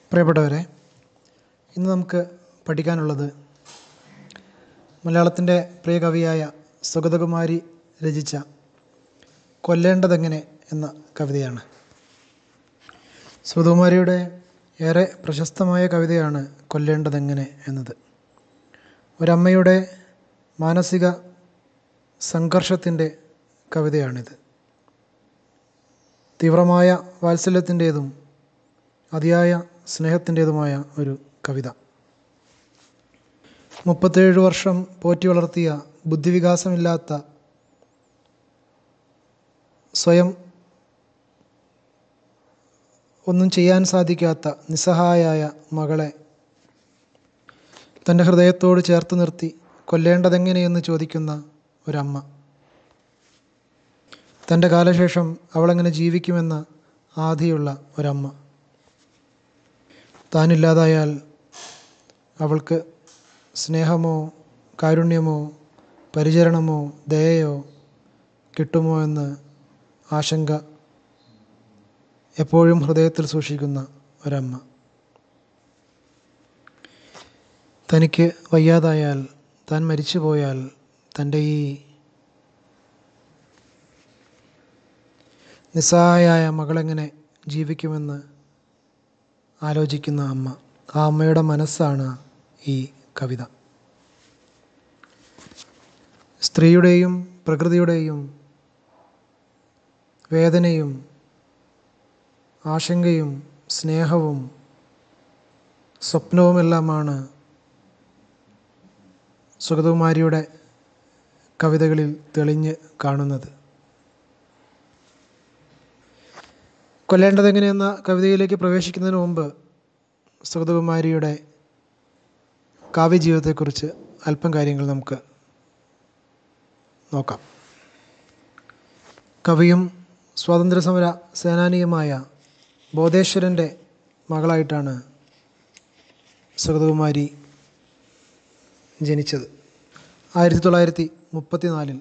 പ്രിയപ്പെട്ടവരെ ഇന്ന് നമുക്ക് പഠിക്കാനുള്ളത് മലയാളത്തിൻ്റെ പ്രിയ കവിയായ സുഗതകുമാരി രചിച്ച കൊല്ലേണ്ടതെങ്ങനെ എന്ന കവിതയാണ് സുഗതകുമാരിയുടെ ഏറെ പ്രശസ്തമായ കവിതയാണ് കൊല്ലേണ്ടതെങ്ങനെ എന്നത് ഒരമ്മയുടെ മാനസിക സംഘർഷത്തിൻ്റെ കവിതയാണിത് തീവ്രമായ വാത്സല്യത്തിൻ്റേതും അതിയായ സ്നേഹത്തിൻ്റേതുമായ ഒരു കവിത മുപ്പത്തേഴ് വർഷം പോറ്റി വളർത്തിയ ബുദ്ധിവികാസമില്ലാത്ത സ്വയം ഒന്നും ചെയ്യാൻ സാധിക്കാത്ത നിസ്സഹായായ മകളെ തൻ്റെ ഹൃദയത്തോട് ചേർത്ത് നിർത്തി കൊല്ലേണ്ടതെങ്ങനെയെന്ന് ചോദിക്കുന്ന ഒരമ്മ തൻ്റെ കാലശേഷം അവളെങ്ങനെ ജീവിക്കുമെന്ന ആധിയുള്ള ഒരമ്മ താനില്ലാതായാൽ അവൾക്ക് സ്നേഹമോ കാരുണ്യമോ പരിചരണമോ ദയയോ കിട്ടുമോ എന്ന് ആശങ്ക എപ്പോഴും ഹൃദയത്തിൽ സൂക്ഷിക്കുന്ന ഒരമ്മ തനിക്ക് വയ്യാതായാൽ താൻ മരിച്ചു പോയാൽ തൻ്റെ ഈ നിസ്സഹായായ മകളെങ്ങനെ ജീവിക്കുമെന്ന് ആലോചിക്കുന്ന അമ്മ ആ അമ്മയുടെ മനസ്സാണ് ഈ കവിത സ്ത്രീയുടെയും പ്രകൃതിയുടെയും വേദനയും ആശങ്കയും സ്നേഹവും സ്വപ്നവുമെല്ലാമാണ് സുഗതകുമാരിയുടെ കവിതകളിൽ തെളിഞ്ഞ് കാണുന്നത് കൊല്ലേണ്ടതെങ്ങനെയെന്ന കവിതയിലേക്ക് പ്രവേശിക്കുന്നതിന് മുമ്പ് സുഗതകുമാരിയുടെ കാവ്യജീവിതത്തെക്കുറിച്ച് അല്പം കാര്യങ്ങൾ നമുക്ക് നോക്കാം കവിയും സ്വാതന്ത്ര്യസമര സേനാനിയുമായ ബോധേശ്വരൻ്റെ മകളായിട്ടാണ് സുഗതകുമാരി ജനിച്ചത് ആയിരത്തി തൊള്ളായിരത്തി മുപ്പത്തി നാലിൽ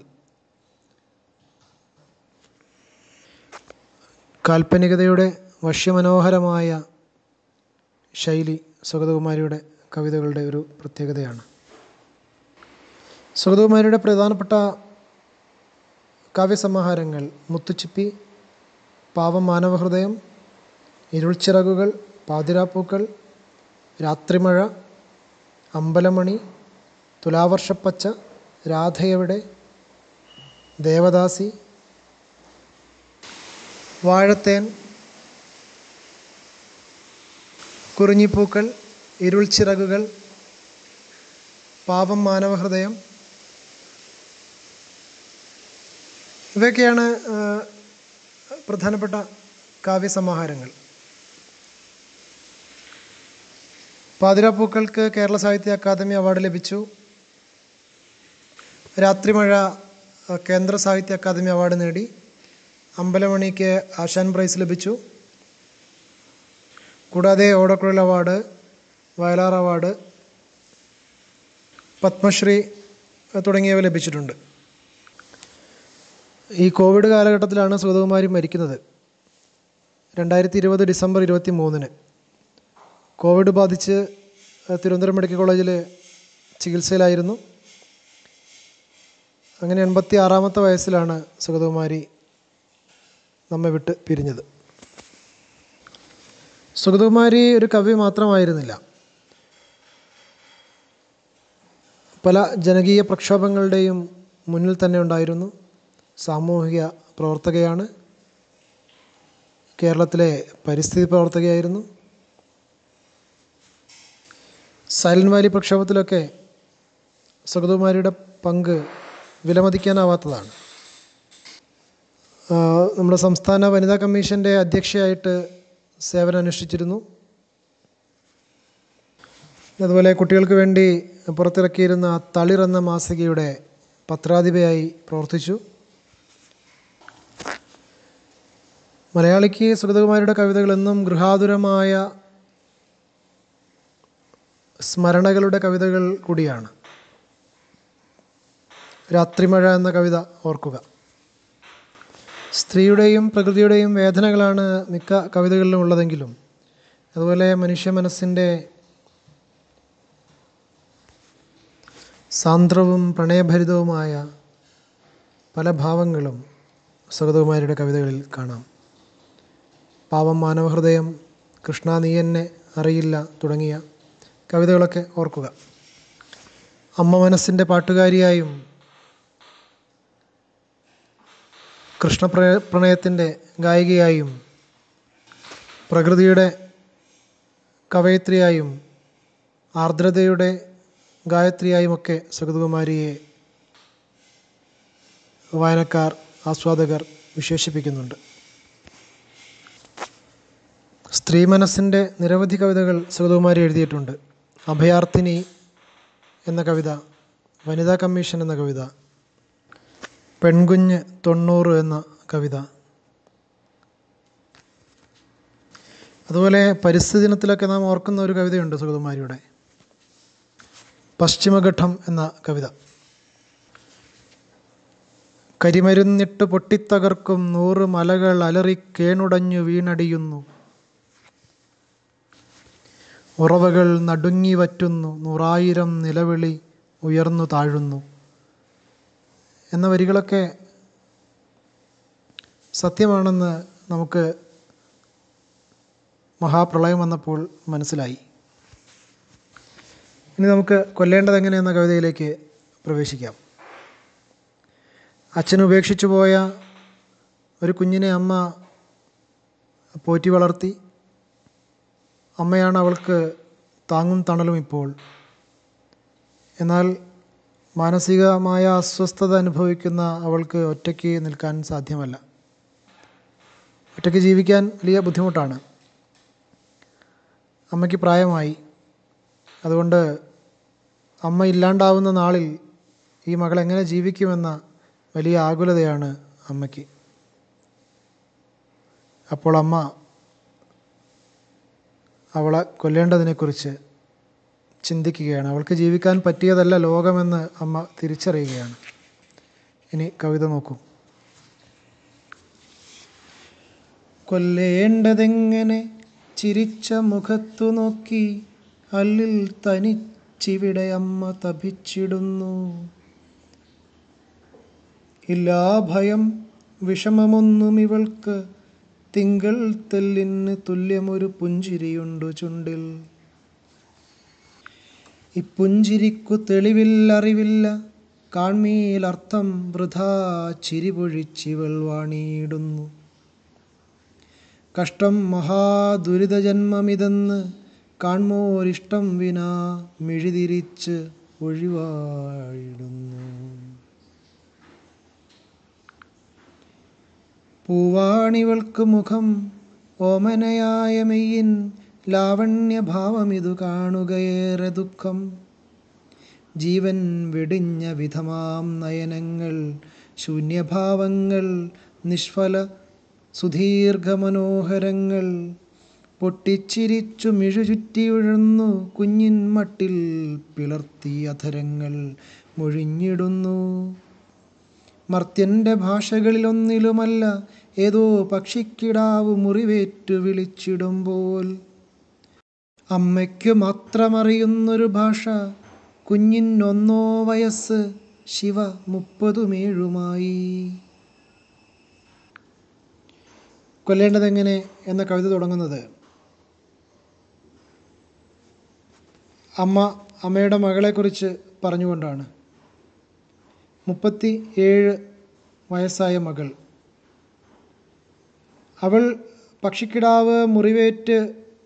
കാൽപ്പനികതയുടെ വശ്യമനോഹരമായ ശൈലി സുഗതകുമാരിയുടെ കവിതകളുടെ ഒരു പ്രത്യേകതയാണ് സുഗതകുമാരിയുടെ പ്രധാനപ്പെട്ട കാവ്യസമാഹാരങ്ങൾ മുത്തുച്ചിപ്പി പാവം മാനവഹൃദയം ഇരുൾച്ചിറകുകൾ പാതിരാപ്പൂക്കൾ രാത്രിമഴ അമ്പലമണി തുലാവർഷപ്പച്ച രാധയെവിടെ ദേവദാസി വാഴത്തേൻ കുറിഞ്ഞിപ്പൂക്കൾ ഇരുൾച്ചിറകുകൾ പാപം മാനവഹൃദയം ഇവയൊക്കെയാണ് ആ, പ്രധാനപ്പെട്ട കാവ്യസമാഹാരങ്ങൾ പാതിരാപ്പൂക്കൾക്ക് കേരള സാഹിത്യ അക്കാദമി അവാർഡ് ലഭിച്ചു രാത്രിമഴ ആ, കേന്ദ്ര സാഹിത്യ അക്കാദമി അവാർഡ് നേടി അമ്പലമണിക്ക് ആശാൻ പ്രൈസ് ലഭിച്ചു കൂടാതെ ഓടക്കുഴൽ അവാർഡ് വയലാർ അവാർഡ് പത്മശ്രീ തുടങ്ങിയവ ലഭിച്ചിട്ടുണ്ട് ഈ കോവിഡ് കാലഘട്ടത്തിലാണ് സുഗതകുമാരി മരിക്കുന്നത് രണ്ടായിരത്തി ഇരുപത് ഡിസംബർ ഇരുപത്തി മൂന്നിന് കോവിഡ് ബാധിച്ച് തിരുവനന്തപുരം മെഡിക്കൽ കോളേജിൽ ചികിത്സയിലായിരുന്നു അങ്ങനെ എൺപത്തി ആറാമത്തെ വയസ്സിലാണ് സുഗതകുമാരി നമ്മെ വിട്ട് പിരിഞ്ഞത് സുഗതകുമാരി ഒരു കവി മാത്രമായിരുന്നില്ല പല ജനകീയ പ്രക്ഷോഭങ്ങളുടെയും മുന്നിൽ തന്നെ ഉണ്ടായിരുന്നു സാമൂഹിക പ്രവർത്തകയാണ് കേരളത്തിലെ പരിസ്ഥിതി പ്രവർത്തകയായിരുന്നു സൈലന്റ് വാലി പ്രക്ഷോഭത്തിലൊക്കെ സുഗതകുമാരിയുടെ പങ്ക് വിലമതിക്കാനാവാത്തതാണ് ആ, നമ്മുടെ സംസ്ഥാന വനിതാ കമ്മീഷൻ്റെ അധ്യക്ഷയായിട്ട് സേവനം അനുഷ്ഠിച്ചിരുന്നു അതുപോലെ കുട്ടികൾക്ക് വേണ്ടി പുറത്തിറക്കിയിരുന്ന തളിർ എന്ന മാസികയുടെ പത്രാധിപയായി പ്രവർത്തിച്ചു മലയാളിക്ക് സുഗതകുമാരിയുടെ കവിതകൾ എന്നും ഗൃഹാതുരമായ സ്മരണകളുടെ കവിതകൾ കൂടിയാണ് രാത്രിമഴ എന്ന കവിത ഓർക്കുക സ്ത്രീയുടെയും പ്രകൃതിയുടെയും വേദനകളാണ് മിക്ക കവിതകളിലും ഉള്ളതെങ്കിലും അതുപോലെ മനുഷ്യ മനസ്സിൻ്റെ സാന്ദ്രവും പ്രണയഭരിതവുമായ പല ഭാവങ്ങളും സുഗതകുമാരിയുടെ കവിതകളിൽ കാണാം പാവം മാനവഹൃദയം കൃഷ്ണ നീ എന്നെ അറിയില്ല തുടങ്ങിയ കവിതകളൊക്കെ ഓർക്കുക അമ്മ മനസ്സിൻ്റെ പാട്ടുകാരിയായും കൃഷ്ണ പ്രണയത്തിൻ്റെ ഗായികയായും പ്രകൃതിയുടെ കവയിത്രിയായും ആർദ്രതയുടെ ഗായത്രിയായുമൊക്കെ സുഗതകുമാരിയെ വായനക്കാർ ആസ്വാദകർ വിശേഷിപ്പിക്കുന്നുണ്ട് സ്ത്രീ മനസ്സിൻ്റെ നിരവധി കവിതകൾ സുഗതകുമാരി എഴുതിയിട്ടുണ്ട് അഭയാർത്ഥിനി എന്ന കവിത വനിതാ കമ്മീഷൻ എന്ന കവിത പെൺകുഞ്ഞ് തൊണ്ണൂറ് എന്ന കവിത അതുപോലെ പരിസ്ഥിതി ദിനത്തിലൊക്കെ നാം ഓർക്കുന്ന ഒരു കവിതയുണ്ട് സുഗതകുമാരിയുടെ പശ്ചിമഘട്ടം എന്ന കവിത കരിമരുന്നിട്ട് പൊട്ടിത്തകർക്കും നൂറ് മലകൾ അലറി കേണുടഞ്ഞു വീണടിയുന്നു ഉറവകൾ നടുങ്ങി വറ്റുന്നു നൂറായിരം നിലവിളി ഉയർന്നു താഴുന്നു എന്ന വരികളൊക്കെ സത്യമാണെന്ന് നമുക്ക് മഹാപ്രളയം വന്നപ്പോൾ മനസ്സിലായി ഇനി നമുക്ക് കൊല്ലേണ്ടത് എങ്ങനെ എന്ന കവിതയിലേക്ക് പ്രവേശിക്കാം അച്ഛൻ ഉപേക്ഷിച്ചു പോയ ഒരു കുഞ്ഞിനെ അമ്മ പോറ്റി വളർത്തി അമ്മയാണ് അവൾക്ക് താങ്ങും തണലും ഇപ്പോൾ എന്നാൽ മാനസികമായ അസ്വസ്ഥത അനുഭവിക്കുന്ന അവൾക്ക് ഒറ്റയ്ക്ക് നിൽക്കാൻ സാധ്യമല്ല ഒറ്റയ്ക്ക് ജീവിക്കാൻ വലിയ ബുദ്ധിമുട്ടാണ് അമ്മയ്ക്ക് പ്രായമായി അതുകൊണ്ട് അമ്മ ഇല്ലാണ്ടാവുന്ന നാളിൽ ഈ മകൾ എങ്ങനെ ജീവിക്കുമെന്ന വലിയ ആകുലതയാണ് അമ്മയ്ക്ക് അപ്പോൾ അമ്മ അവളെ കൊല്ലേണ്ടതിനെക്കുറിച്ച് ചിന്തിക്കുകയാണ് അവൾക്ക് ജീവിക്കാൻ പറ്റിയതല്ല ലോകമെന്ന് അമ്മ തിരിച്ചറിയുകയാണ് ഇനി കവിത നോക്കൂ കൊല്ലേണ്ടതെങ്ങനെ ചിരിച്ച മുഖത്തു നോക്കി അല്ലിൽ തനിച്ചിവിടെ അമ്മ തപിച്ചിടുന്നു ഇല്ലാ ഭയം വിഷമമൊന്നും ഇവൾക്ക് തിങ്കൾ തെല്ലിന് തുല്യമൊരു പുഞ്ചിരിയുണ്ടു ചുണ്ടിൽ ഇപ്പുഞ്ചിരിക്കു തെളിവില്ലറിവില്ല കാൺമീലർത്ഥം വൃഥാ ചിരിപൊഴിച്ചിവൾ വാണിയിടുന്നു കഷ്ടം മഹാദുരിതജന്മമിതെന്ന് കാൺമോരിഷ്ടം വിനാ മിഴിതിരിച്ച് ഒഴിവായിടുന്നു പൂവാണിവൾക്ക് മുഖം ഓമനയായ മെയ്യിൻ ലാവണ്യഭാവമിതു കാണുകയേറെ ദുഃഖം ജീവൻ വെടിഞ്ഞ വിധമാം നയനങ്ങൾ ശൂന്യഭാവങ്ങൾ നിഷ്ഫല സുദീർഘമനോഹരങ്ങൾ പൊട്ടിച്ചിരിച്ചു മിഴുചുറ്റിയുഴന്നു കുഞ്ഞിൻ മട്ടിൽ പിളർത്തി അധരങ്ങൾ മൊഴിഞ്ഞിടുന്നു മർത്യൻ്റെ ഭാഷകളിലൊന്നിലുമല്ല ഏതോ പക്ഷിക്കിടാവ് മുറിവേറ്റു വിളിച്ചിടുമ്പോൾ അമ്മയ്ക്കു മാത്രമറിയുന്നൊരു ഭാഷ കുഞ്ഞിനൊന്നോ വയസ്സ് ശിവ മുപ്പതുമേഴുമായി കൊല്ലേണ്ടതെങ്ങനെ എന്ന കവിത തുടങ്ങുന്നത് അമ്മ അമ്മയുടെ മകളെക്കുറിച്ച് പറഞ്ഞുകൊണ്ടാണ് മുപ്പത്തി ഏഴ് വയസ്സായ മകൾ അവൾ പക്ഷിക്കിടാവ് മുറിവേറ്റ്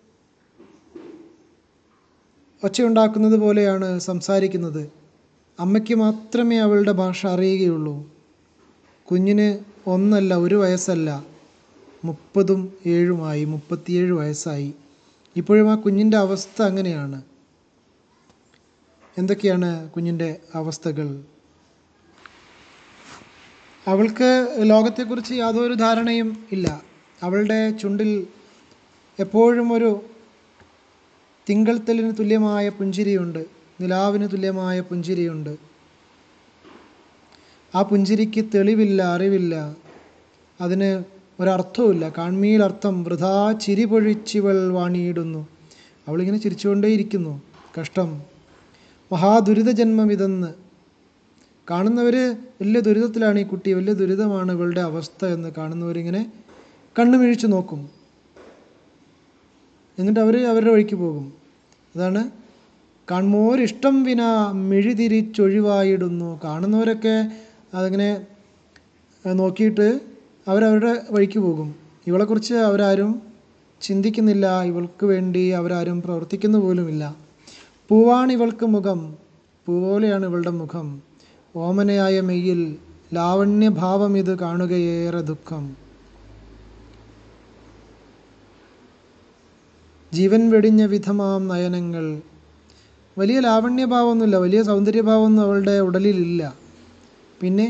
ഒച്ചയുണ്ടാക്കുന്നത് പോലെയാണ് സംസാരിക്കുന്നത് അമ്മയ്ക്ക് മാത്രമേ അവളുടെ ഭാഷ അറിയുകയുള്ളൂ കുഞ്ഞിന് ഒന്നല്ല ഒരു വയസ്സല്ല മുപ്പതും ഏഴുമായി മുപ്പത്തിയേഴ് വയസ്സായി ഇപ്പോഴും ആ കുഞ്ഞിൻ്റെ അവസ്ഥ അങ്ങനെയാണ് എന്തൊക്കെയാണ് കുഞ്ഞിൻ്റെ അവസ്ഥകൾ അവൾക്ക് ലോകത്തെക്കുറിച്ച് യാതൊരു ധാരണയും ഇല്ല അവളുടെ ചുണ്ടിൽ എപ്പോഴും ഒരു തിങ്കൾത്തലിന് തുല്യമായ പുഞ്ചിരിയുണ്ട് നിലാവിന് തുല്യമായ പുഞ്ചിരിയുണ്ട് ആ പുഞ്ചിരിക്ക് തെളിവില്ല അറിവില്ല അതിന് ഒരർത്ഥവുമില്ല കാൺമീൽ അർത്ഥം വൃഥാ ചിരി പൊഴിച്ചിവൾ വാണിയിടുന്നു അവളിങ്ങനെ ചിരിച്ചുകൊണ്ടേയിരിക്കുന്നു കഷ്ടം മഹാദുരിത ജന്മം ഇതെന്ന് കാണുന്നവർ വലിയ ദുരിതത്തിലാണ് ഈ കുട്ടി വലിയ ദുരിതമാണ് ഇവളുടെ അവസ്ഥ എന്ന് കാണുന്നവരിങ്ങനെ കണ്ണുമിഴിച്ച് നോക്കും എന്നിട്ട് അവർ അവരുടെ വഴിക്ക് പോകും അതാണ് കാൺമോരിഷ്ടം വിന മിഴിതിരിച്ചൊഴിവായിടുന്നു കാണുന്നവരൊക്കെ അതിങ്ങനെ നോക്കിയിട്ട് അവരവരുടെ വഴിക്ക് പോകും ഇവളെക്കുറിച്ച് അവരാരും ചിന്തിക്കുന്നില്ല ഇവൾക്ക് വേണ്ടി അവരാരും പ്രവർത്തിക്കുന്നു പോലുമില്ല പൂവാണ് ഇവൾക്ക് മുഖം പൂപോലെയാണ് ഇവളുടെ മുഖം ഓമനയായ മെയ്യിൽ ലാവണ്യഭാവം ഇത് കാണുകയേറെ ദുഃഖം ജീവൻ വെടിഞ്ഞ വിധമാം നയനങ്ങൾ വലിയ ലാവണ്യഭാവമൊന്നുമില്ല വലിയ സൗന്ദര്യഭാവമൊന്നും അവളുടെ ഉടലിലില്ല പിന്നെ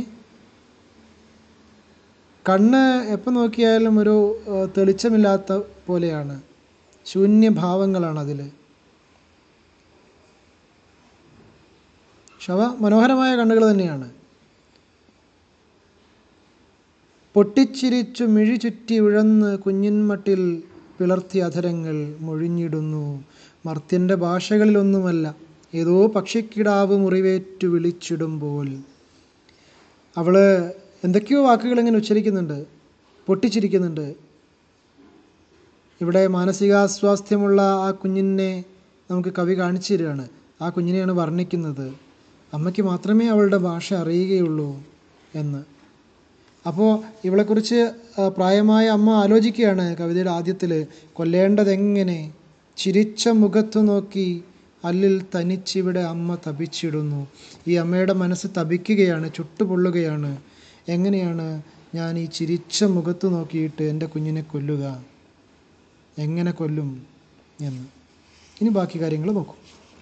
കണ്ണ് എപ്പോൾ നോക്കിയാലും ഒരു ഏഹ്, തെളിച്ചമില്ലാത്ത പോലെയാണ് ശൂന്യഭാവങ്ങളാണ് അതിൽ ശവ മനോഹരമായ കണ്ണുകൾ തന്നെയാണ് പൊട്ടിച്ചിരിച്ചു മിഴി ചുറ്റി ഉഴന്ന് കുഞ്ഞിൻമട്ടിൽ പിളർത്തിയ അധരങ്ങൾ മൊഴിഞ്ഞിടുന്നു മർത്യൻ്റെ ഭാഷകളിലൊന്നുമല്ല ഏതോ പക്ഷിക്കിടാവ് മുറിവേറ്റു വിളിച്ചിടുമ്പോൾ അവൾ എന്തൊക്കെയോ വാക്കുകൾ ഇങ്ങനെ ഉച്ചരിക്കുന്നുണ്ട് പൊട്ടിച്ചിരിക്കുന്നുണ്ട് ഇവിടെ മാനസികാസ്വാസ്ഥ്യമുള്ള ആ കുഞ്ഞിനെ നമുക്ക് കവി കാണിച്ചു തരികയാണ് ആ കുഞ്ഞിനെയാണ് വർണ്ണിക്കുന്നത് അമ്മയ്ക്ക് മാത്രമേ അവളുടെ ഭാഷ അറിയുകയുള്ളൂ എന്ന് അപ്പോൾ ഇവളെക്കുറിച്ച് ആ, പ്രായമായ അമ്മ ആലോചിക്കുകയാണ് കവിതയുടെ ആദ്യത്തിൽ കൊല്ലേണ്ടതെങ്ങനെ ചിരിച്ച മുഖത്തു നോക്കി അല്ലിൽ തനിച്ചിവിടെ അമ്മ തപിച്ചിടുന്നു ഈ അമ്മയുടെ മനസ്സ് തപിക്കുകയാണ് ചുട്ടുപൊള്ളുകയാണ് എങ്ങനെയാണ് ഞാൻ ഈ ചിരിച്ച മുഖത്ത് നോക്കിയിട്ട് എൻ്റെ കുഞ്ഞിനെ കൊല്ലുക എങ്ങനെ കൊല്ലും എന്ന് ഇനി ബാക്കി കാര്യങ്ങൾ നോക്കൂ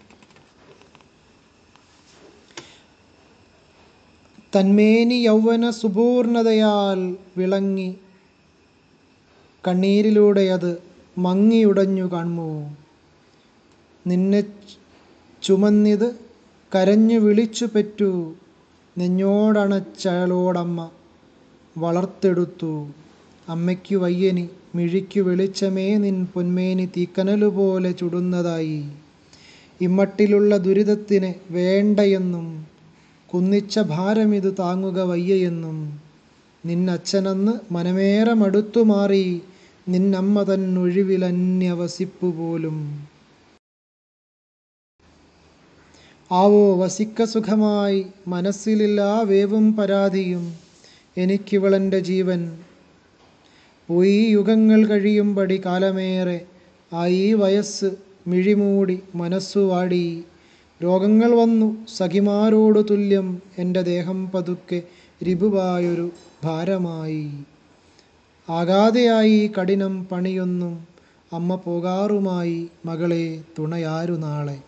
തന്മേനി യൗവന സുപൂർണതയാൽ വിളങ്ങി കണ്ണീരിലൂടെ അത് മങ്ങിയുടഞ്ഞു കാൺമോ നിന്നെ ചുമന്നിത് കരഞ്ഞു വിളിച്ചു പെറ്റു നെഞ്ഞോടണച്ചയാളോടമ്മ വളർത്തെടുത്തു അമ്മയ്ക്കു വയ്യനി മിഴിക്കു വെളിച്ചമേ നിൻ പൊന്മേനി തീക്കനലുപോലെ ചുടുന്നതായി ഇമ്മട്ടിലുള്ള ദുരിതത്തിന് വേണ്ടയെന്നും കുന്നിച്ച ഭാരമിതു താങ്ങുക വയ്യയെന്നും നിന്നച്ഛനന്ന് മനമേറെ മടുത്തു മാറി നിന്നമ്മ തന്നൊഴിവിലന്യവസിപ്പു പോലും ആവോ വസിക്ക സുഖമായി മനസ്സിലില്ലാ വേവും പരാതിയും എനിക്കിവളെൻ്റെ ജീവൻ പോയി യുഗങ്ങൾ കഴിയുമ്പടി കാലമേറെ ആയി വയസ്സ് മിഴിമൂടി മനസ്സു വാടി രോഗങ്ങൾ വന്നു സഖിമാരോടു തുല്യം എൻ്റെ ദേഹം പതുക്കെ രിപുവായൊരു ഭാരമായി ആകാതെയായി കഠിനം പണിയൊന്നും അമ്മ പോകാറുമായി മകളെ തുണയാരു നാളെ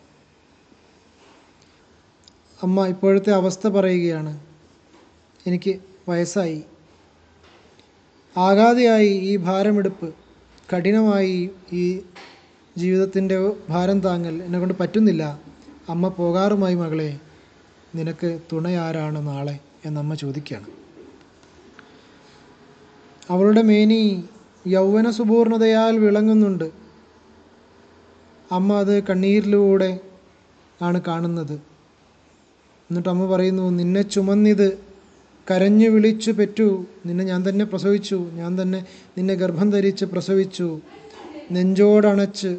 അമ്മ ഇപ്പോഴത്തെ അവസ്ഥ പറയുകയാണ് എനിക്ക് വയസ്സായി ആകാതെയായി ഈ ഭാരമെടുപ്പ് കഠിനമായി ഈ ജീവിതത്തിൻ്റെ ഭാരം താങ്ങൽ എന്നെക്കൊണ്ട് പറ്റുന്നില്ല അമ്മ പോകാറുമായി മകളെ നിനക്ക് തുണയാരാണ് നാളെ എന്നമ്മ ചോദിക്കുകയാണ് അവളുടെ മേനി യൗവന സുപൂർണതയാൽ വിളങ്ങുന്നുണ്ട് അമ്മ അത് കണ്ണീരിലൂടെ ആണ് കാണുന്നത് എന്നിട്ട് അമ്മ പറയുന്നു നിന്നെ ചുമന്നിത് കരഞ്ഞു വിളിച്ചു പെറ്റു നിന്നെ ഞാൻ തന്നെ പ്രസവിച്ചു ഞാൻ തന്നെ നിന്നെ ഗർഭം ധരിച്ച് പ്രസവിച്ചു നെഞ്ചോടണച്ച്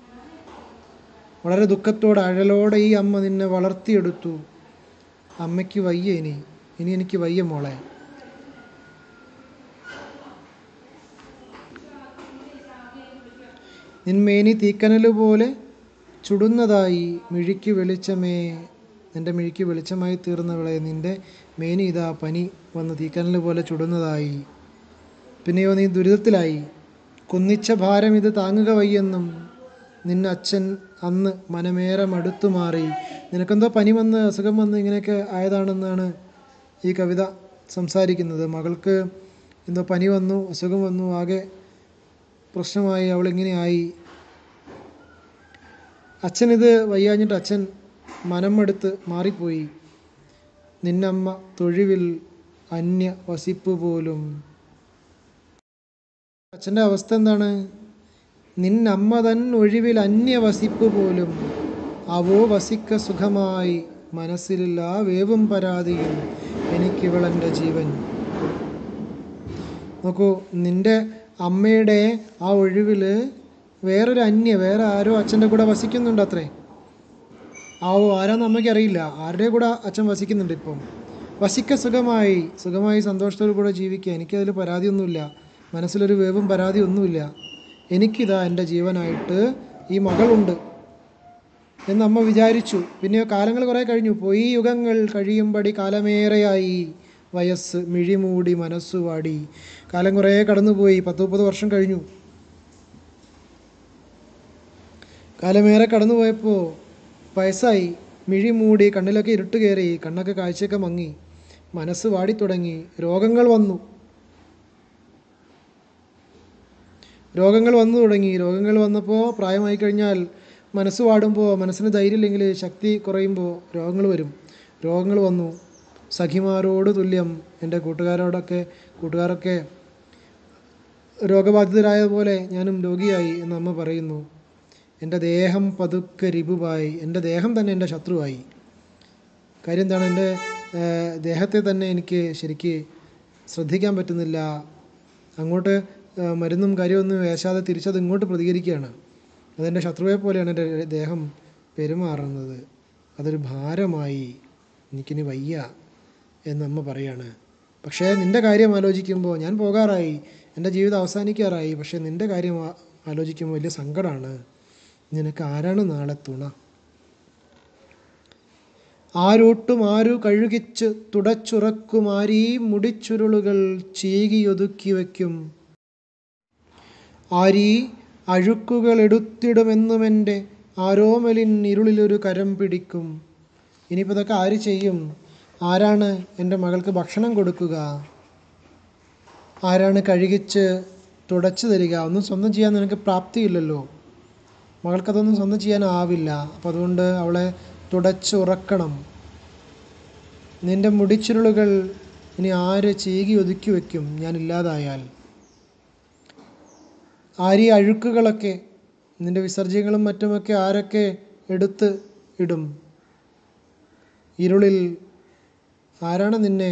വളരെ ദുഃഖത്തോടെ അഴലോടെ ഈ അമ്മ നിന്നെ വളർത്തിയെടുത്തു അമ്മയ്ക്ക് വയ്യ ഇനി ഇനി എനിക്ക് വയ്യ മോളെ നിന്മേനി തീക്കനല് പോലെ ചുടുന്നതായി മിഴിക്ക് വെളിച്ചമേ നിന്റെ മിഴിക്ക് വെളിച്ചമായി തീർന്നവളെ നിന്റെ മേനി ഇതാ പനി വന്ന് തീക്കനല് പോലെ ചുടുന്നതായി പിന്നെയോ നീ ദുരിതത്തിലായി കുന്നിച്ച ഭാരം ഇത് താങ്ങുക വയ്യെന്നും നിന്നെ അച്ഛൻ അന്ന് മനമേറെ മടുത്തു മാറി നിനക്കെന്തോ പനി വന്ന് അസുഖം വന്ന് ഇങ്ങനെയൊക്കെ ആയതാണെന്നാണ് ഈ കവിത സംസാരിക്കുന്നത് മകൾക്ക് എന്തോ പനി വന്നു അസുഖം വന്നു ആകെ പ്രശ്നമായി അവളിങ്ങനെയായി അച്ഛൻ ഇത് വയ്യാഞ്ഞിട്ട് അച്ഛൻ മനം മടുത്ത് മാറിപ്പോയി നിന്നമ്മ തൊഴിവിൽ അന്യ വസിപ്പ് പോലും അച്ഛൻ്റെ അവസ്ഥ എന്താണ് നിന്നമ്മ തൻ ഒഴിവിൽ അന്യവസിപ്പ് പോലും അവോ വസിക്ക സുഖമായി മനസ്സിലില്ല വേവും പരാതിയും എനിക്കിവളെൻ്റെ ജീവൻ നോക്കൂ നിൻ്റെ അമ്മയുടെ ആ ഒഴിവിൽ വേറൊരു അന്യ വേറെ ആരോ അച്ഛൻ്റെ കൂടെ വസിക്കുന്നുണ്ട് അത്രേ ആ ഓ ആരാന്ന് അമ്മയ്ക്ക് അറിയില്ല ആരുടെ കൂടെ അച്ഛൻ വസിക്കുന്നുണ്ട് ഇപ്പം വസിക്ക സുഖമായി സുഖമായി സന്തോഷത്തോടു കൂടെ ജീവിക്കുക എനിക്കതിൽ പരാതിയൊന്നുമില്ല മനസ്സിലൊരു വേവും പരാതി ഒന്നുമില്ല എനിക്കിതാ എൻ്റെ ജീവനായിട്ട് ഈ മകളുണ്ട് എന്ന് അമ്മ വിചാരിച്ചു പിന്നെ കാലങ്ങൾ കുറേ കഴിഞ്ഞു പോയി യുഗങ്ങൾ കഴിയുമ്പടി കാലമേറെയായി വയസ്സ് മിഴിമൂടി മനസ്സു വാടി കാലം കുറേ കടന്നുപോയി പത്ത് മുപ്പത് വർഷം കഴിഞ്ഞു കാലമേറെ കടന്നുപോയപ്പോൾ വയസ്സായി മിഴി മൂടി കണ്ണിലൊക്കെ ഇരുട്ട് കയറി കണ്ണൊക്കെ കാഴ്ചയൊക്കെ മങ്ങി മനസ്സ് വാടിത്തുടങ്ങി രോഗങ്ങൾ വന്നു രോഗങ്ങൾ വന്നു തുടങ്ങി രോഗങ്ങൾ വന്നപ്പോൾ പ്രായമായി കഴിഞ്ഞാൽ മനസ്സ് വാടുമ്പോൾ മനസ്സിന് ധൈര്യമില്ലെങ്കിൽ ശക്തി കുറയുമ്പോൾ രോഗങ്ങൾ വരും രോഗങ്ങൾ വന്നു സഖിമാരോട് തുല്യം എൻ്റെ കൂട്ടുകാരോടൊക്കെ കൂട്ടുകാരൊക്കെ രോഗബാധിതരായ പോലെ ഞാനും രോഗിയായി എന്ന് അമ്മ പറയുന്നു എൻ്റെ ദേഹം പതുക്കെ രിപുവായി എൻ്റെ ദേഹം തന്നെ എൻ്റെ ശത്രുവായി കാര്യം എന്താണ് എൻ്റെ ഏഹ്, ദേഹത്തെ തന്നെ എനിക്ക് ശരിക്ക് ശ്രദ്ധിക്കാൻ പറ്റുന്നില്ല അങ്ങോട്ട് ഏഹ്, മരുന്നും കാര്യമൊന്നും വേശാതെ തിരിച്ചത് ഇങ്ങോട്ട് പ്രതികരിക്കുകയാണ് അതെൻ്റെ ശത്രുവെ പോലെയാണ് എൻ്റെ ദേഹം പെരുമാറുന്നത് അതൊരു ഭാരമായി എനിക്കിനി വയ്യ എന്നമ്മ പറയാണ് പക്ഷേ നിൻ്റെ കാര്യം ആലോചിക്കുമ്പോൾ ഞാൻ പോകാറായി എൻ്റെ ജീവിതം അവസാനിക്കാറായി പക്ഷേ നിൻ്റെ കാര്യം ആ- ആലോചിക്കുമ്പോൾ വലിയ സങ്കടമാണ് നിനക്ക് ആരാണ് നാളെ തുണ ആരോട്ടും ആരു കഴുകിച്ച് തുടച്ചുറക്കും ആരീ മുടിച്ചുരുളുകൾ ചീകിയൊതുക്കി വയ്ക്കും ആരീ അഴുക്കുകൾ എടുത്തിടുമെന്നുമെൻ്റെ ആരോമലിൻ ഇരുളിലൊരു കരം പിടിക്കും ഇനിയിപ്പോൾ ഇതൊക്കെ ആര് ചെയ്യും ആരാണ് എൻ്റെ മകൾക്ക് ഭക്ഷണം കൊടുക്കുക ആരാണ് കഴുകിച്ച് തുടച്ചു തരിക ഒന്നും സ്വന്തം ചെയ്യാൻ നിനക്ക് പ്രാപ്തിയില്ലല്ലോ മകൾക്കതൊന്നും സ്വന്തം ചെയ്യാനാവില്ല അപ്പം അതുകൊണ്ട് അവളെ തുടച്ചുറക്കണം നിന്റെ മുടിച്ചുരുളുകൾ ഇനി ആര് ചീകി ഒതുക്കി വയ്ക്കും ഞാൻ ഇല്ലാതായാൽ ആരീ അഴുക്കുകളൊക്കെ നിന്റെ വിസർജ്യങ്ങളും മറ്റുമൊക്കെ ആരൊക്കെ എടുത്ത് ഇടും ഇരുളിൽ ആരാണ് നിന്നെ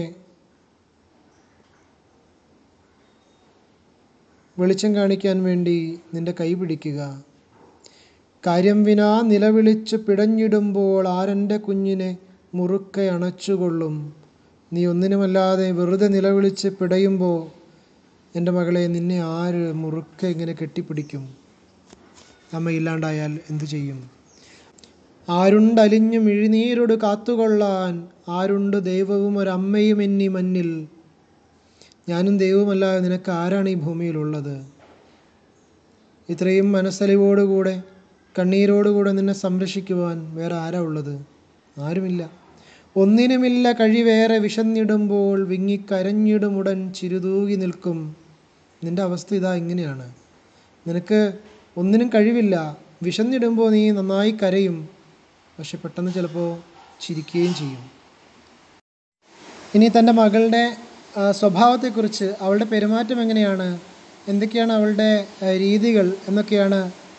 വെളിച്ചം കാണിക്കാൻ വേണ്ടി നിന്റെ കൈ പിടിക്കുക കാര്യം വിനാ നിലവിളിച്ച് പിടഞ്ഞിടുമ്പോൾ ആരെൻ്റെ കുഞ്ഞിനെ മുറുക്കെ അണച്ചുകൊള്ളും നീ ഒന്നിനുമല്ലാതെ വെറുതെ നിലവിളിച്ച് പിടയുമ്പോൾ എൻ്റെ മകളെ നിന്നെ ആര് മുറുക്കെ ഇങ്ങനെ കെട്ടിപ്പിടിക്കും അമ്മ ഇല്ലാണ്ടായാൽ എന്തു ചെയ്യും ആരുണ്ടലിഞ്ഞു മിഴിനീരോട് കാത്തുകൊള്ളാൻ ആരുണ്ട് ദൈവവും ഒരമ്മയും എന്നീ മഞ്ഞിൽ ഞാനും ദൈവവുമല്ലാതെ നിനക്ക് ആരാണ് ഈ ഭൂമിയിലുള്ളത് ഇത്രയും മനസ്സലിവോടുകൂടെ കണ്ണീരോടുകൂടെ നിന്നെ സംരക്ഷിക്കുവാൻ വേറെ ആരാ ഉള്ളത് ആരുമില്ല ഒന്നിനുമില്ല കഴിവേറെ വിശന്നിടുമ്പോൾ വിങ്ങിക്കരഞ്ഞിടുമുടൻ ചിരുതൂകി നിൽക്കും നിൻ്റെ അവസ്ഥ ഇതാ ഇങ്ങനെയാണ് നിനക്ക് ഒന്നിനും കഴിവില്ല വിശന്നിടുമ്പോൾ നീ നന്നായി കരയും പക്ഷെ പെട്ടെന്ന് ചിലപ്പോൾ ചിരിക്കുകയും ചെയ്യും ഇനി തൻ്റെ മകളുടെ ആ, സ്വഭാവത്തെക്കുറിച്ച് അവളുടെ പെരുമാറ്റം എങ്ങനെയാണ് എന്തൊക്കെയാണ് അവളുടെ ആ, രീതികൾ എന്നൊക്കെയാണ്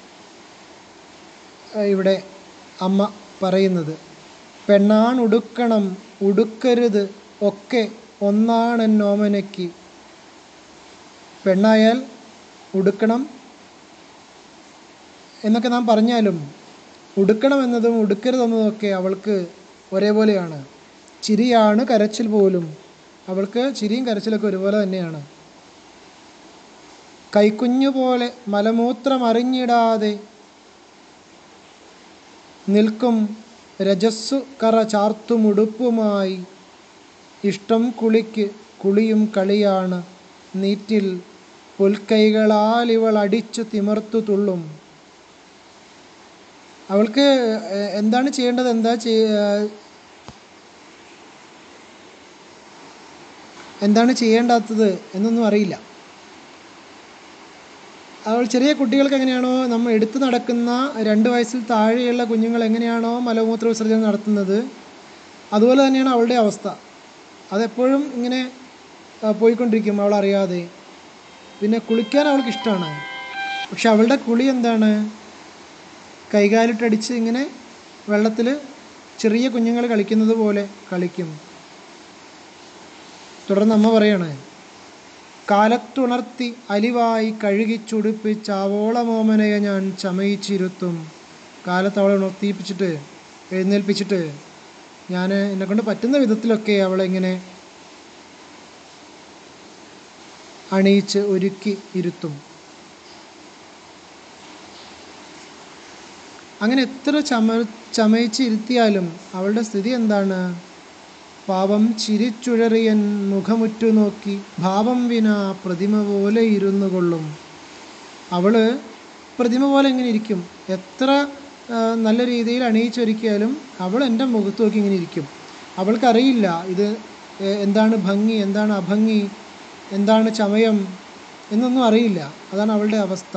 ആ, ഇവിടെ അമ്മ പറയുന്നത് പെണ്ണാൺ ഉടുക്കണം ഉടുക്കരുത് ഒക്കെ ഒന്നാണെന്നോമനയ്ക്ക് പെണ്ണായാൽ ഉടുക്കണം എന്നൊക്കെ നാം പറഞ്ഞാലും ഉടുക്കണം എന്നതും ഉടുക്കരുതെന്നതും ഒക്കെ അവൾക്ക് ഒരേപോലെയാണ് ചിരിയാണ് കരച്ചിൽ പോലും അവൾക്ക് ചിരിയും കരച്ചിലൊക്കെ ഒരുപോലെ തന്നെയാണ് കൈക്കുഞ്ഞു പോലെ മലമൂത്രം അറിഞ്ഞിടാതെ നിൽക്കും രജസ്സു കറ ചാർത്തുമുടുപ്പുമായി ഇഷ്ടം കുളിക്ക് കുളിയും കളിയാണ് നീറ്റിൽ പുൽക്കൈകളാൽ ഇവൾ അടിച്ചു തിമർത്തു തുള്ളും അവൾക്ക് എ- എന്താണ് ചെയ്യേണ്ടത് എന്താ ചെയ്യ എന്താണ് ചെയ്യേണ്ടാത്തത് എന്നൊന്നും അറിയില്ല അവൾ ചെറിയ കുട്ടികൾക്ക് എങ്ങനെയാണോ നമ്മൾ എടുത്തു നടക്കുന്ന രണ്ട് വയസ്സിൽ താഴെയുള്ള കുഞ്ഞുങ്ങൾ എങ്ങനെയാണോ മലമൂത്ര വിസർജനം നടത്തുന്നത് അതുപോലെ തന്നെയാണ് അവളുടെ അവസ്ഥ അതെപ്പോഴും ഇങ്ങനെ ആ, പോയിക്കൊണ്ടിരിക്കും അവൾ അറിയാതെ പിന്നെ കുളിക്കാൻ അവൾക്ക് ഇഷ്ടമാണ് പക്ഷെ അവളുടെ കുളി എന്താണ് കൈകാലിട്ടടിച്ച് ഇങ്ങനെ വെള്ളത്തിൽ ചെറിയ കുഞ്ഞുങ്ങൾ കളിക്കുന്നത് പോലെ കളിക്കും തുടർന്ന് അമ്മ പറയാണ് കാലത്തുണർത്തി അലിവായി കഴുകിച്ചുടുപ്പിച്ച് ആവോളമോമനയെ ഞാൻ ചമയിച്ചിരുത്തും കാലത്ത് അവളെ ഉണർത്തിപ്പിച്ചിട്ട് എഴുന്നേൽപ്പിച്ചിട്ട് ഞാൻ എന്നെ കൊണ്ട് പറ്റുന്ന വിധത്തിലൊക്കെ അവളെ ഇങ്ങനെ അണിയിച്ച് ഒരുക്കി ഇരുത്തും അങ്ങനെ എത്ര ചമ ചമയിച്ച് ഇരുത്തിയാലും അവളുടെ സ്ഥിതി എന്താണ് പാപം ചിരിച്ചുഴറിയൻ മുഖമുറ്റു നോക്കി ഭാവം വിന പ്രതിമ പോലെ ഇരുന്നു കൊള്ളും അവൾ പ്രതിമ പോലെ ഇങ്ങനെ ഇരിക്കും എത്ര ആ, നല്ല രീതിയിൽ അണിയിച്ചൊരുക്കിയാലും അവൾ എൻ്റെ മുഖത്ത് നോക്കി ഇങ്ങനെ ഇരിക്കും അവൾക്കറിയില്ല ഇത് ഏ, എന്താണ് ഭംഗി എന്താണ് അഭംഗി എന്താണ് ചമയം എന്നൊന്നും അറിയില്ല അതാണ് അവളുടെ അവസ്ഥ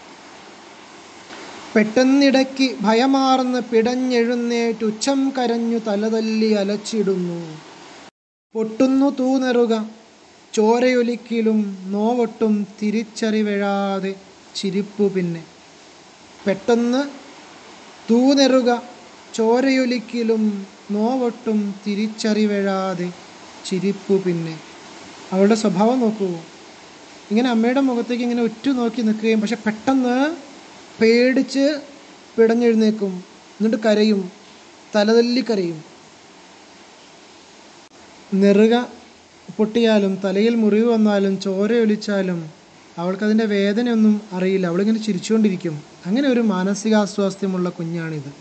പെട്ടെന്നിടയ്ക്ക് ഭയമാർന്ന് പിടഞ്ഞെഴുന്നേറ്റ് ഉച്ചം കരഞ്ഞു തലതല്ലി അലച്ചിടുന്നു പൊട്ടുന്നു തൂനെറുക ചോരയൊലിക്കിലും നോവൊട്ടും തിരിച്ചറിവെഴാതെ ചിരിപ്പു പിന്നെ പെട്ടെന്ന് തൂനെറുക ചോരയൊലിക്കിലും നോവൊട്ടും തിരിച്ചറിവെഴാതെ ചിരിപ്പു പിന്നെ അവളുടെ സ്വഭാവം നോക്കൂ ഇങ്ങനെ അമ്മയുടെ മുഖത്തേക്ക് ഇങ്ങനെ ഉറ്റു നോക്കി നിൽക്കുകയും പക്ഷെ പെട്ടെന്ന് പേടിച്ച് പിടഞ്ഞെഴുന്നേക്കും എന്നിട്ട് കരയും തലതല്ലി കരയും നെറുക പൊട്ടിയാലും തലയിൽ മുറിവ് വന്നാലും ചോര ഒലിച്ചാലും അവൾക്കതിൻ്റെ വേദനയൊന്നും അറിയില്ല അവളിങ്ങനെ ചിരിച്ചുകൊണ്ടിരിക്കും അങ്ങനെ ഒരു മാനസികാസ്വാസ്ഥ്യമുള്ള കുഞ്ഞാണിത്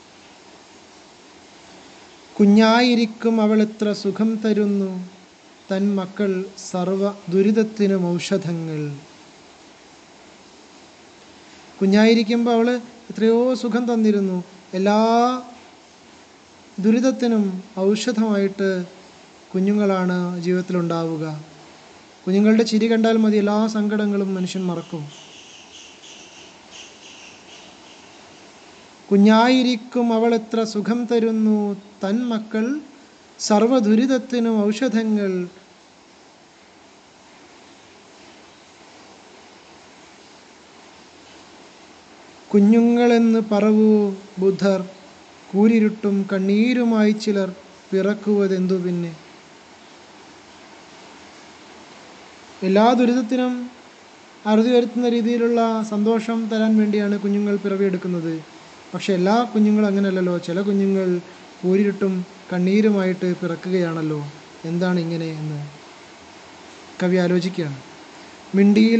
കുഞ്ഞായിരിക്കും അവൾ എത്ര സുഖം തരുന്നു തൻ മക്കൾ സർവ ദുരിതത്തിനും ഔഷധങ്ങൾ കുഞ്ഞായിരിക്കുമ്പോൾ അവൾ എത്രയോ സുഖം തന്നിരുന്നു എല്ലാ ദുരിതത്തിനും ഔഷധമായിട്ട് കുഞ്ഞുങ്ങളാണ് ജീവിതത്തിലുണ്ടാവുക കുഞ്ഞുങ്ങളുടെ ചിരി കണ്ടാൽ മതി എല്ലാ സങ്കടങ്ങളും മനുഷ്യൻ മറക്കും കുഞ്ഞായിരിക്കും അവൾ എത്ര സുഖം തരുന്നു തൻ മക്കൾ സർവ ദുരിതത്തിനും ഔഷധങ്ങൾ കുഞ്ഞുങ്ങളെന്ന് പറവൂ ബുദ്ധർ കൂരിരുട്ടും കണ്ണീരുമായി ചിലർ പിറക്കുവതെന്തു പിന്നെ എല്ലാ ദുരിതത്തിനും അറുതി വരുത്തുന്ന രീതിയിലുള്ള സന്തോഷം തരാൻ വേണ്ടിയാണ് കുഞ്ഞുങ്ങൾ പിറവിയെടുക്കുന്നത് പക്ഷെ എല്ലാ കുഞ്ഞുങ്ങളും അങ്ങനെയല്ലല്ലോ ചില കുഞ്ഞുങ്ങൾ കൂരിരുട്ടും കണ്ണീരുമായിട്ട് പിറക്കുകയാണല്ലോ എന്താണ് ഇങ്ങനെ എന്ന് കവി ആലോചിക്കുകയാണ് മിണ്ടിയില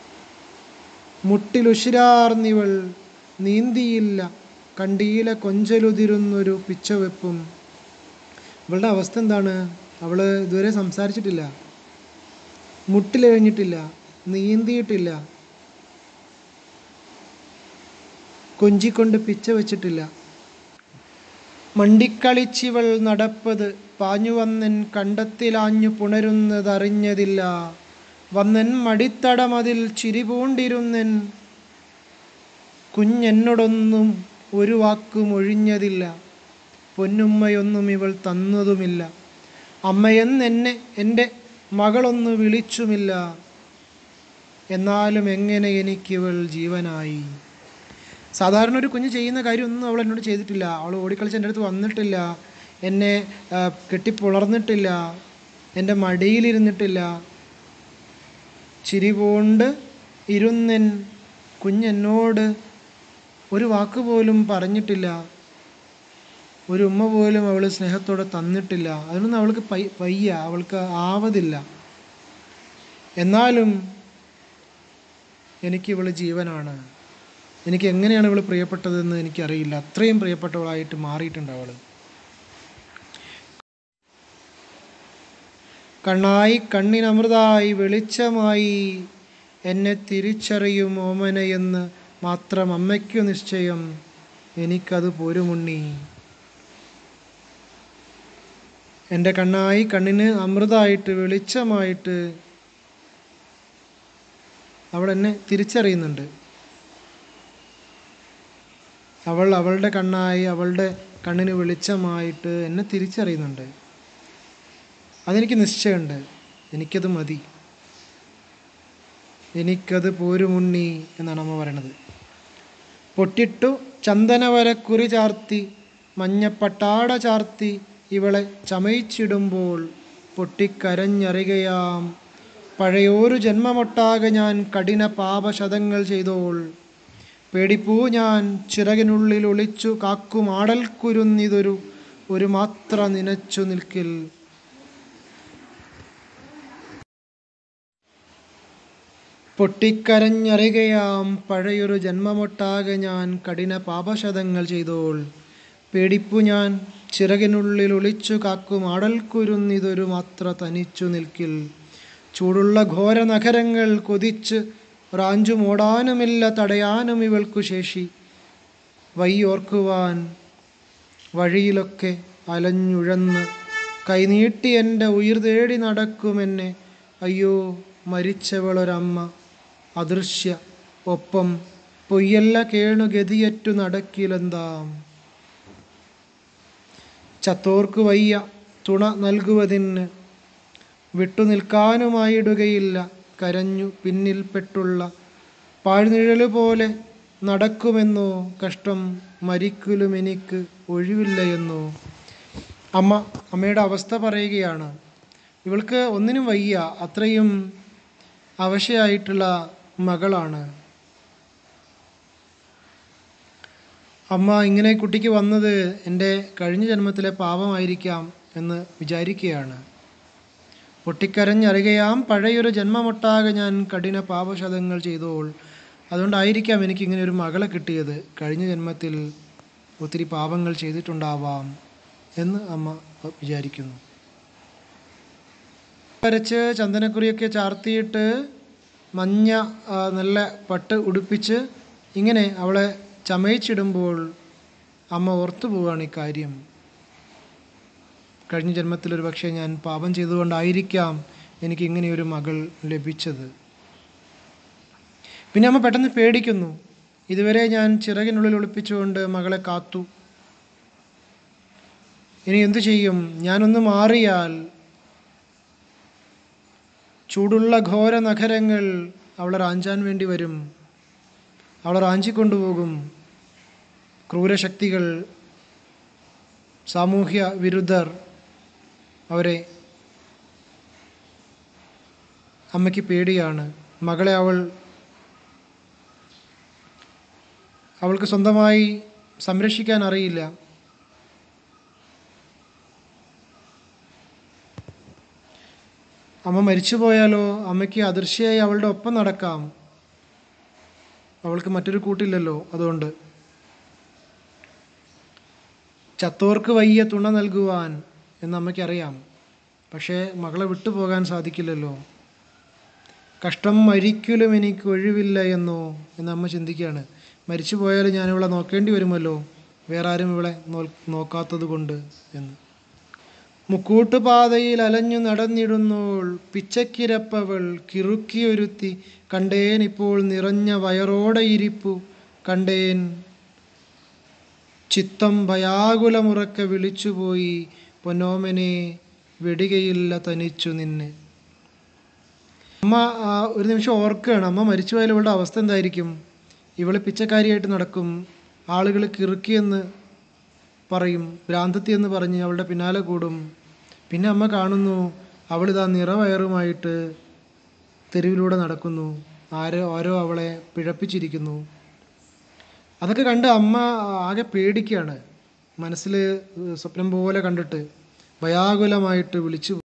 മുട്ടിലുശിരാർന്നിവൾ നീന്തിയില്ല കണ്ടിയില കൊഞ്ചലുതിരുന്നൊരു പിച്ചവെപ്പും ഇവളുടെ അവസ്ഥ എന്താണ് അവൾ ഇതുവരെ സംസാരിച്ചിട്ടില്ല മുട്ടിലെഴിഞ്ഞിട്ടില്ല നീന്തിയിട്ടില്ല കൊഞ്ചിക്കൊണ്ട് പിച്ച വെച്ചിട്ടില്ല മണ്ടിക്കളിച്ചിവൾ നടപ്പത് പാഞ്ഞു വന്നൻ കണ്ടത്തിലാഞ്ഞു പുണരുന്നതറിഞ്ഞതില്ല വന്നൻ മടിത്തടമതിൽ ചിരിപൂണ്ടിരുന്നൻ കുഞ്ഞെന്നോടൊന്നും ഒരു വാക്കും ഒഴിഞ്ഞതില്ല പൊന്നുമ്മയൊന്നും ഇവൾ തന്നതുമില്ല അമ്മയെന്നെന്നെ എൻ്റെ മകളൊന്ന് വിളിച്ചുമില്ല എന്നാലും എങ്ങനെ എനിക്കിവൾ ജീവനായി സാധാരണ ഒരു കുഞ്ഞ് ചെയ്യുന്ന കാര്യമൊന്നും അവൾ എന്നോട് ചെയ്തിട്ടില്ല അവൾ ഓടിക്കളിച്ച് എൻ്റെ അടുത്ത് വന്നിട്ടില്ല എന്നെ ആ, കെട്ടിപ്പുളർന്നിട്ടില്ല എൻ്റെ മടിയിലിരുന്നിട്ടില്ല ചിരി കൊണ്ട് ഇരുന്നൻ കുഞ്ഞെന്നോട് ഒരു വാക്ക് പോലും പറഞ്ഞിട്ടില്ല ഒരു ഉമ്മ പോലും അവൾ സ്നേഹത്തോടെ തന്നിട്ടില്ല അതിനൊന്നും അവൾക്ക് പൈ വയ്യ അവൾക്ക് ആവതില്ല എന്നാലും എനിക്ക് ഇവൾ ജീവനാണ് എനിക്ക് എങ്ങനെയാണ് ഇവൾ പ്രിയപ്പെട്ടതെന്ന് എനിക്കറിയില്ല അത്രയും പ്രിയപ്പെട്ടവളായിട്ട് മാറിയിട്ടുണ്ട് അവൾ കണ്ണായി കണ്ണിനമൃതായി വെളിച്ചമായി എന്നെ തിരിച്ചറിയും ഓമനയെന്ന് മാത്രം അമ്മയ്ക്കു നിശ്ചയം എനിക്കത് പോരുമുണ്ണി എൻ്റെ കണ്ണായി കണ്ണിന് അമൃതായിട്ട് വെളിച്ചമായിട്ട് അവൾ എന്നെ തിരിച്ചറിയുന്നുണ്ട് അവൾ അവളുടെ കണ്ണായി അവളുടെ കണ്ണിന് വെളിച്ചമായിട്ട് എന്നെ തിരിച്ചറിയുന്നുണ്ട് അതെനിക്ക് നിശ്ചയമുണ്ട് എനിക്കത് മതി എനിക്കത് പോരുമുണ്ണി എന്നാണ് അമ്മ പറയണത് പൊട്ടിട്ടു ചന്ദനവരക്കുറി ചാർത്തി മഞ്ഞപ്പട്ടാട ചാർത്തി ഇവളെ ചമയിച്ചിടുമ്പോൾ പൊട്ടിക്കരഞ്ഞറികയാം പഴയൊരു ജന്മമൊട്ടാകെ ഞാൻ കഠിന പാപശതങ്ങൾ ചെയ്തോൾ പേടിപ്പൂ ഞാൻ ചിറകിനുള്ളിൽ ഒളിച്ചു കാക്കുമാടൽക്കുരുന്നിതൊരു ഒരു മാത്ര നിനച്ചു നിൽക്കിൽ പൊട്ടിക്കരഞ്ഞറികയാം പഴയൊരു ജന്മമൊട്ടാകെ ഞാൻ കഠിന പാപശതങ്ങൾ ചെയ്തോൾ പേടിപ്പു ഞാൻ ചിറകിനുള്ളിൽ ഒളിച്ചു കാക്കും ആടൽക്കുരുന്നിതൊരു മാത്ര തനിച്ചു നിൽക്കിൽ ചൂടുള്ള ഘോര നഗരങ്ങൾ കൊതിച്ച് റാഞ്ചുമോടാനുമില്ല തടയാനും ഇവൾക്കു ശേഷി വയ്യോർക്കുവാൻ വഴിയിലൊക്കെ അലഞ്ഞുഴന്ന് കൈനീട്ടി എൻ്റെ ഉയിർ തേടി നടക്കുമെന്നെ അയ്യോ മരിച്ചവളൊരമ്മ അദൃശ്യ ഒപ്പം പൊയ്യല്ല കേണു ഗതിയറ്റു നടക്കിലെന്താം ചത്തോർക്ക് വയ്യ തുണ നൽകുവതിന് വിട്ടുനിൽക്കാനുമായിടുകയില്ല കരഞ്ഞു പിന്നിൽപ്പെട്ടുള്ള പാഴ്നിഴല് പോലെ നടക്കുമെന്നോ കഷ്ടം മരിക്കലും എനിക്ക് ഒഴിവില്ലയെന്നോ അമ്മ അമ്മയുടെ അവസ്ഥ പറയുകയാണ് ഇവൾക്ക് ഒന്നിനും വയ്യ അത്രയും അവശയായിട്ടുള്ള മകളാണ് അമ്മ ഇങ്ങനെ കുട്ടിക്ക് വന്നത് എൻ്റെ കഴിഞ്ഞ ജന്മത്തിലെ പാപമായിരിക്കാം എന്ന് വിചാരിക്കുകയാണ് പൊട്ടിക്കരഞ്ഞറികയാം പഴയൊരു ജന്മമൊട്ടാകെ ഞാൻ കഠിന പാപശതങ്ങൾ ചെയ്തോൾ അതുകൊണ്ടായിരിക്കാം എനിക്ക് ഇങ്ങനെ ഒരു മകളെ കിട്ടിയത് കഴിഞ്ഞ ജന്മത്തിൽ ഒത്തിരി പാപങ്ങൾ ചെയ്തിട്ടുണ്ടാവാം എന്ന് അമ്മ വിചാരിക്കുന്നു വരച്ച് ചന്ദനക്കുറിയൊക്കെ ചാർത്തിയിട്ട് മഞ്ഞ ആ, നല്ല പട്ട് ഉടുപ്പിച്ച് ഇങ്ങനെ അവളെ ചമയിച്ചിടുമ്പോൾ അമ്മ ഓർത്തു പോവുകയാണ് ഈ കാര്യം കഴിഞ്ഞ ജന്മത്തിൽ ഒരു പക്ഷേ ഞാൻ പാപം ചെയ്തുകൊണ്ടായിരിക്കാം എനിക്ക് ഇങ്ങനെയൊരു മകൾ ലഭിച്ചത് പിന്നെ അമ്മ പെട്ടെന്ന് പേടിക്കുന്നു ഇതുവരെ ഞാൻ ചിറകിനുള്ളിൽ ഒളിപ്പിച്ചുകൊണ്ട് മകളെ കാത്തു ഇനി എന്തു ചെയ്യും ഞാനൊന്ന് മാറിയാൽ ചൂടുള്ള ഘോര നഗരങ്ങൾ അവളെ റാഞ്ചാൻ വേണ്ടി വരും അവളെ റാഞ്ചിക്കൊണ്ടുപോകും ക്രൂരശക്തികൾ സാമൂഹ്യ വിരുദ്ധർ അവരെ അമ്മയ്ക്ക് പേടിയാണ് മകളെ അവൾ അവൾക്ക് സ്വന്തമായി സംരക്ഷിക്കാൻ അറിയില്ല അമ്മ മരിച്ചു പോയാലോ അമ്മയ്ക്ക് അദൃശ്യയായി അവളുടെ ഒപ്പം നടക്കാം അവൾക്ക് മറ്റൊരു കൂട്ടില്ലല്ലോ അതുകൊണ്ട് ചത്തോർക്ക് വയ്യ തുണ നൽകുവാൻ എന്ന് അമ്മയ്ക്കറിയാം പക്ഷേ മകളെ വിട്ടുപോകാൻ സാധിക്കില്ലല്ലോ കഷ്ടം മരിക്കലും എനിക്ക് ഒഴിവില്ല എന്നോ എന്ന് അമ്മ ചിന്തിക്കുകയാണ് മരിച്ചു പോയാലും ഞാനിവളെ നോക്കേണ്ടി വരുമല്ലോ വേറെ ആരും ഇവളെ നോ നോക്കാത്തത് കൊണ്ട് എന്ന് മുക്കൂട്ടുപാതയിൽ അലഞ്ഞു നടന്നിടുന്നോൾ പിച്ചക്കിരപ്പവൾ കിറുക്കിയൊരുത്തി കണ്ടേൻ ഇപ്പോൾ നിറഞ്ഞ വയറോടെ ഇരിപ്പു കണ്ടേൻ ചിത്തം ഭയാകുലമുറക്കെ വിളിച്ചുപോയി പൊന്നോമനെ വെടികയില്ല തനിച്ചു നിന്നെ അമ്മ ആ, ഒരു നിമിഷം ഓർക്കുകയാണ് അമ്മ മരിച്ചു പോയാൽ ഇവളുടെ അവസ്ഥ എന്തായിരിക്കും ഇവള് പിച്ചക്കാരിയായിട്ട് നടക്കും ആളുകൾ കിറുക്കിയെന്ന് പറയും ഭ്രാന്തത്തി എന്ന് പറഞ്ഞ് അവളുടെ പിന്നാലെ കൂടും പിന്നെ അമ്മ കാണുന്നു അവളിതാ നിറവയറുമായിട്ട് തെരുവിലൂടെ നടക്കുന്നു ആരോ ആരോ അവളെ പിഴപ്പിച്ചിരിക്കുന്നു അതൊക്കെ കണ്ട് അമ്മ ആകെ പേടിക്കുകയാണ് മനസ്സിൽ സ്വപ്നം പോലെ കണ്ടിട്ട് ഭയാകുലമായിട്ട് വിളിച്ചു